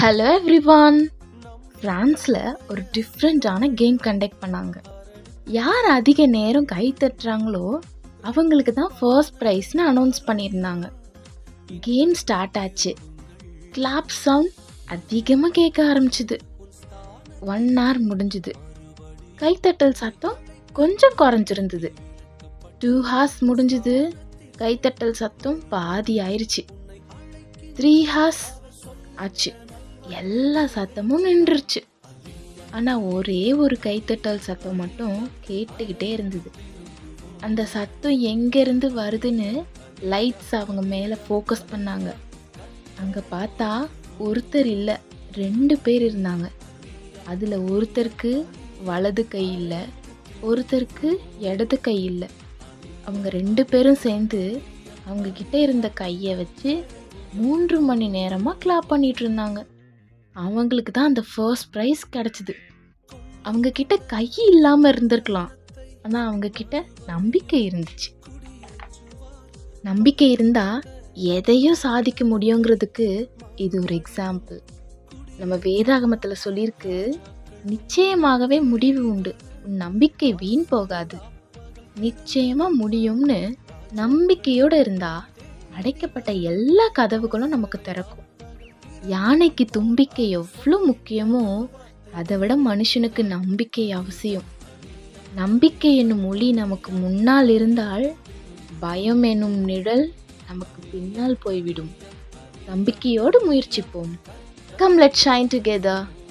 hello everyone ஃப்ரான்ஸில் ஒரு டிஃப்ரெண்ட்டான கேம் கண்டக்ட் பண்ணாங்க யார் அதிக நேரம் கை தட்டுறாங்களோ அவங்களுக்கு தான் ஃபர்ஸ்ட் ப்ரைஸ்னு அனௌன்ஸ் பண்ணியிருந்தாங்க கேம் ஸ்டார்ட் ஆச்சு கிளாப் சவுண்ட் அதிகமாக கேட்க ஆரம்பிச்சுது ஒன் hour முடிஞ்சுது கைத்தட்டல் சத்தம் கொஞ்சம் குறைஞ்சிருந்தது டூ ஹார்ஸ் முடிஞ்சுது கைத்தட்டல் சத்தம் பாதி ஆயிருச்சு த்ரீ ஹார்ஸ் ஆச்சு எல்லா சத்தமும் நின்றுச்சு ஆனால் ஒரே ஒரு கைத்தட்டல் சத்தம் மட்டும் கேட்டுக்கிட்டே இருந்தது அந்த சத்தம் எங்கேருந்து வருதுன்னு லைட்ஸ் அவங்க மேலே ஃபோக்கஸ் பண்ணாங்க அங்கே பார்த்தா ஒருத்தர் இல்லை ரெண்டு பேர் இருந்தாங்க அதில் ஒருத்தருக்கு வலது கை இல்லை ஒருத்தருக்கு இடது கை இல்லை அவங்க ரெண்டு பேரும் சேர்ந்து அவங்க கிட்ட இருந்த கையை வச்சு மூன்று மணி நேரமாக கிளாப் பண்ணிட்டு இருந்தாங்க அவங்களுக்கு தான் அந்த ஃபர்ஸ்ட் ப்ரைஸ் கிடச்சிது அவங்க கிட்ட கை இல்லாமல் இருந்திருக்கலாம் ஆனால் அவங்க கிட்ட நம்பிக்கை இருந்துச்சு நம்பிக்கை இருந்தால் எதையும் சாதிக்க முடியுங்கிறதுக்கு இது ஒரு எக்ஸாம்பிள் நம்ம வேதாகமத்தில் சொல்லியிருக்கு நிச்சயமாகவே முடிவு உண்டு உன் நம்பிக்கை வீண் போகாது நிச்சயமா முடியும்னு நம்பிக்கையோடு இருந்தா அடைக்கப்பட்ட எல்லா கதவுகளும் நமக்கு திறக்கும் யானைக்கு தும்பிக்கை எவ்வளோ முக்கியமோ அதை விட மனுஷனுக்கு நம்பிக்கை அவசியம் நம்பிக்கை என்னும் ஒளி நமக்கு முன்னால் இருந்தால் பயம் என்னும் நிழல் நமக்கு பின்னால் போய்விடும் நம்பிக்கையோடு முயற்சிப்போம் கம் லெட் ஷைன் டுகெதர்